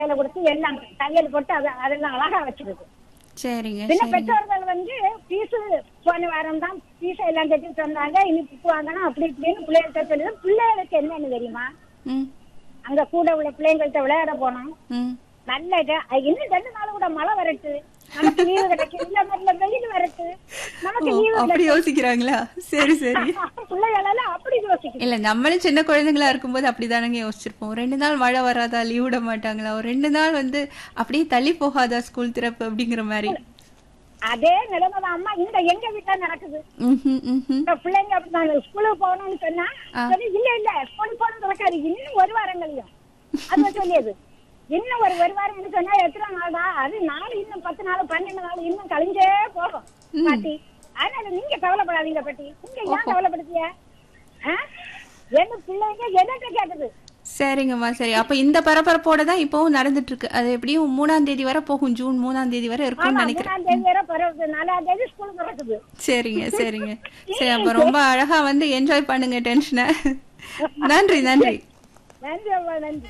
கையில கொடுத்து எல்லாம் தையல் போட்டு அதை அதெல்லாம் அழகா வச்சிருக்கு சரிங்க பின்ன சரிங்க பெற்றோர்கள் வந்து பீஸ் போன வாரம் தான் பீஸ் எல்லாம் கட்டிட்டு வந்தாங்க இனி புக்கு வாங்கணும் அப்படி இப்படின்னு பிள்ளைகள்கிட்ட சொல்லி பிள்ளைகளுக்கு என்னன்னு தெரியுமா ம் அங்க கூட உள்ள பிள்ளைங்கள்ட்ட விளையாட போனோம் ம் நல்ல இடம். அது இன்னும் ரெண்டு நாள் கூட மழை வரட்டு நமக்கு லீவு கிடைக்கும் இல்ல நல்ல வெயில் வரட்டு நமக்கு ஓ, லீவு அப்படி யோசிக்கிறாங்களா சரி சரி பிள்ளைகளெல்லாம் அப்படி யோசிக்கணும் இல்ல நம்மளும் சின்ன குழந்தைங்களா இருக்கும்போது அப்படிதானங்க யோசிச்சிருப்போம் ரெண்டு நாள் மழை வராதா லீவ் விட மாட்டாங்களா ஒரு ரெண்டு நாள் வந்து அப்படியே தள்ளி போகாதா ஸ்கூல் திறப்பு அப்படிங்கிற மாதிரி அதே நிலைமை தான் அம்மா இந்த எங்க வீட்டுல நடக்குது ம்ஹும், ம்ஹும். இந்த பிள்ளைங்க அப்படிதான் ஸ்கூலுக்கு போகணும்னு சொன்னா ஆ. சரி, இல்ல இல்ல ஸ்கூலுக்கு போகணும் நடக்காது இன்னும் ஒரு வாரம் கழியும் அது சொல்லியது இன்னும் ஒரு ஒரு வாரம் சொன்னா எத்தனை நாளா அது நாலு இன்னும் பத்து நாள் பன்னெண்டு நாள் இன்னும் கழிஞ்சே போகும் பாட்டி அதனால நீங்க கவலைப்படாதீங்க பாட்டி நீங்க ஏன் கவலைப்படுத்திய ஆ? என்ன பிள்ளைங்க எதிர்க்க கேட்டது சரிங்கம்மா சரி அப்ப இந்த பரபரப்போட தான் இப்பவும் நடந்துட்டு இருக்கு அது எப்படியும் மூணாம் தேதி வரை போகும் ஜூன் மூணாம் தேதி வரை ஆமா இருக்கும்னு நினைக்கிறேன் மூணாம் தேதி வரை பிறகு நாலாம் தேதி ஸ்கூல் பிறக்குது சரிங்க சரிங்க சரி அப்ப ரொம்ப அழகா வந்து என்ஜாய் பண்ணுங்க டென்ஷனை நன்றி நன்றி நன்றி அம்மா நன்றி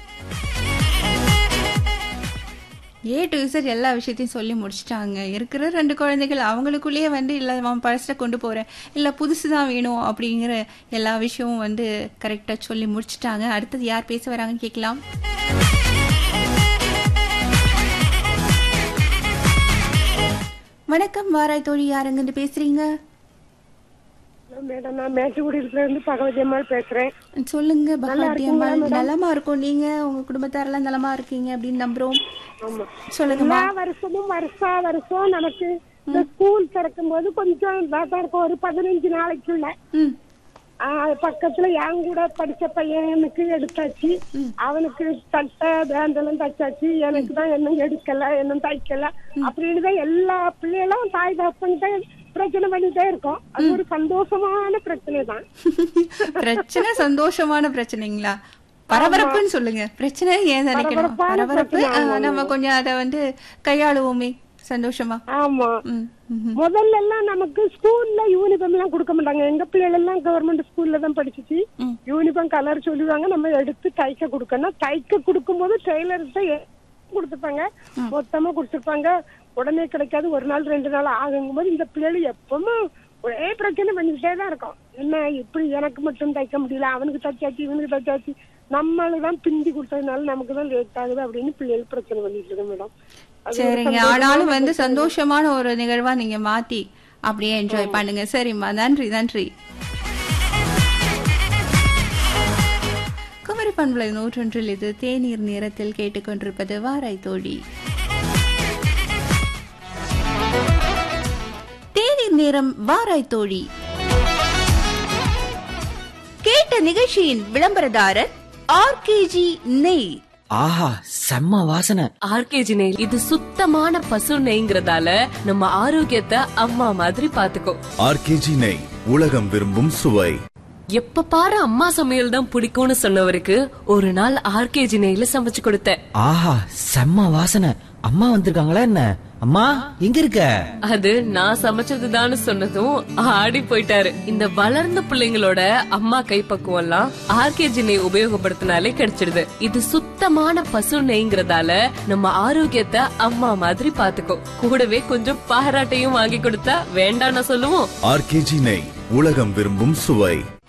ஏ டு இசட் எல்லா விஷயத்தையும் சொல்லி முடிச்சிட்டாங்க இருக்கிற ரெண்டு குழந்தைகள் அவங்களுக்குள்ளேயே வந்து இல்லை நான் பழசை கொண்டு போகிறேன் இல்லை புதுசு தான் வேணும் அப்படிங்கிற எல்லா விஷயமும் வந்து கரெக்டாக சொல்லி முடிச்சிட்டாங்க அடுத்தது யார் பேச வராங்கன்னு கேட்கலாம் வணக்கம் வாராய் தோழி யாருங்கன்னு பேசுறீங்க மேடம் நான் மேட்டுக்குடியில இருந்து பகவதி அம்மாள் பேசுறேன் சொல்லுங்க பகவதி அம்மாள் நலமா இருக்கும் நீங்க உங்க குடும்பத்தாரெல்லாம் நலமா இருக்கீங்க அப்படின்னு நம்புறோம் ஆமா சொல்லுங்கம்மா எல்லா வருஷமும் வருஷா வருஷம் நமக்கு இந்த ஸ்கூல் திறக்கும் போது கொஞ்சம் இதாக இருக்கும் ஒரு பதினஞ்சு நாளைக்குள்ள ம் ஆஹ் பக்கத்துல என் கூட படிச்ச பையனுக்கு எடுத்தாச்சு அவனுக்கு தட்டை பேண்டெல்லாம் தச்சாச்சு எனக்கு தான் இன்னும் எடுக்கல இன்னும் தைக்கல அப்படின்னு தான் எல்லா பிள்ளைகளும் தாய் தகப்பன்கிட்ட பிரச்சனை பண்ணிட்டே இருக்கோம் அது ஒரு சந்தோஷமான பிரச்சனை தான் பிரச்சனை சந்தோஷமான பிரச்சனைங்களா பரபரப்புன்னு சொல்லுங்க பிரச்சனை ஏன் நினைக்கணும் பரபரப்பான பரபரப்பு பிரச்சனை, ஆ, நம்ம கொஞ்சம் அத வந்து கையாளுவோமே சந்தோஷமா ஆமா ம், ம், முதல்ல எல்லாம் நமக்கு ஸ்கூல்ல யூனிஃபார்ம் எல்லாம் கொடுக்க மாட்டாங்க எங்க பிள்ளைகள் எல்லாம் கவர்மெண்ட் ஸ்கூல்ல தான் படிச்சுச்சு ம். யூனிஃபார்ம் கலர் சொல்லுவாங்க நம்ம எடுத்து தைக்க கொடுக்கணும் தைக்க கொடுக்கும் போது டெய்லர்கிட்ட கொடுத்துருப்பாங்க மொத்தமா கொடுத்துருப்பாங்க உடனே கிடைக்காது ஒரு நாள் ரெண்டு நாள் ஆகுங்கும் போது இந்த பிள்ளைகள் எப்பவும் ஒரே பிரச்சனை பண்ணிக்கிட்டே தான் இருக்கும் என்ன இப்படி எனக்கு மட்டும் தைக்க முடியல அவனுக்கு தைச்சாச்சு இவனுக்கு தைச்சாச்சு நம்மளுக்கு தான் பிந்தி கொடுத்ததுனால நமக்கு தான் லேட் ஆகுது அப்படின்னு பிள்ளைகள் பிரச்சனை பண்ணிட்டு இருக்கு மேடம் அது ஒரு சரிங்க சந்தோஷமான ஆனாலும் வந்து சந்தோஷமான ஒரு நிகழ்வா நீங்க மாத்தி அப்படியே என்ஜாய் பண்ணுங்க சரிம்மா நன்றி நன்றி குமரி பண்பலை நூற்றொன்றில் இது தேநீர் நேரத்தில் கேட்டுக்கொண்டிருப்பது வாராய் தோழி தேநீர் நேரம் வாராய் தோழி கேட்ட நிகழ்ச்சியின் விளம்பரதாரர் ஆர்கேஜி நெய் ஆஹா செம்ம வாசனை ஆர்கேஜி நெய் இது சுத்தமான பசு நெய்ங்கிறதால நம்ம ஆரோக்கியத்தை அம்மா மாதிரி பாத்துக்கோ ஆர்கேஜி நெய் உலகம் விரும்பும் சுவை எப்ப பாரு அம்மா சமையல் தான் பிடிக்கும்னு சொன்னவருக்கு ஒரு நாள் ஆர்கேஜி நெய்ல சமைச்சு கொடுத்தேன் ஆஹா செம்ம வாசனை அம்மா வந்திருக்காங்களா என்ன அம்மா எங்க இருக்க அது நான் சமைச்சதுதான்னு சொன்னதும் ஆடி போயிட்டாரு இந்த வளர்ந்த பிள்ளைங்களோட அம்மா கைப்பக்குவம் எல்லாம் ஆர்கேஜி நெய் உபயோகப்படுத்தினாலே கிடைச்சிடுது இது சுத்தமான பசு நெய்ங்கிறதால நம்ம ஆரோக்கியத்தை அம்மா மாதிரி பாத்துக்கோ கூடவே கொஞ்சம் பாராட்டையும் வாங்கி கொடுத்தா வேண்டாம்னு சொல்லுவோம் ஆர்கேஜி நெய் உலகம் விரும்பும் சுவை